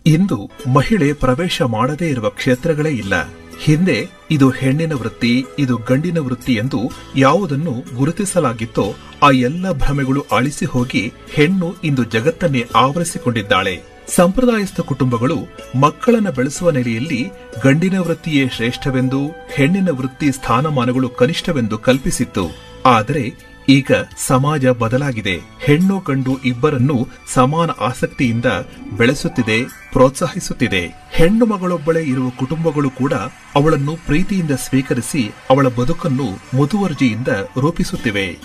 ಇಂದು ಮಹಿಳೆ ಪ್ರವೇಶ ಮಾಡದೇ ಇರುವ ಕ್ಷೇತ್ರಗಳೇ ಇಲ್ಲ ಹಿಂದೆ ಇದು ಹೆಣ್ಣಿನ ವೃತ್ತಿ ಇದು ಗಂಡಿನ ವೃತ್ತಿ ಎಂದು ಯಾವುದನ್ನು ಗುರುತಿಸಲಾಗಿತ್ತೋ ಆ ಎಲ್ಲ ಭ್ರಮೆಗಳು ಅಳಿಸಿ ಹೋಗಿ ಹೆಣ್ಣು ಇಂದು ಜಗತ್ತನ್ನೇ ಆವರಿಸಿಕೊಂಡಿದ್ದಾಳೆ ಸಂಪ್ರದಾಯಸ್ಥ ಕುಟುಂಬಗಳು ಮಕ್ಕಳನ್ನ ಬೆಳೆಸುವ ನೆಲೆಯಲ್ಲಿ ಗಂಡಿನ ವೃತ್ತಿಯೇ ಶ್ರೇಷ್ಠವೆಂದು ಹೆಣ್ಣಿನ ವೃತ್ತಿ ಸ್ಥಾನಮಾನಗಳು ಕನಿಷ್ಠವೆಂದು ಕಲ್ಪಿಸಿತ್ತು ಆದರೆ ಈಗ ಸಮಾಜ ಬದಲಾಗಿದೆ ಹೆಣ್ಣು ಗಂಡು ಇಬ್ಬರನ್ನೂ ಸಮಾನ ಆಸಕ್ತಿಯಿಂದ ಬೆಳೆಸುತ್ತಿದೆ ಪ್ರೋತ್ಸಾಹಿಸುತ್ತಿದೆ ಹೆಣ್ಣು ಮಗಳೊಬ್ಬಳೇ ಇರುವ ಕುಟುಂಬಗಳು ಕೂಡ ಅವಳನ್ನು ಪ್ರೀತಿಯಿಂದ ಸ್ವೀಕರಿಸಿ ಅವಳ ಬದುಕನ್ನು ಮುತುವರ್ಜಿಯಿಂದ ರೂಪಿಸುತ್ತಿವೆ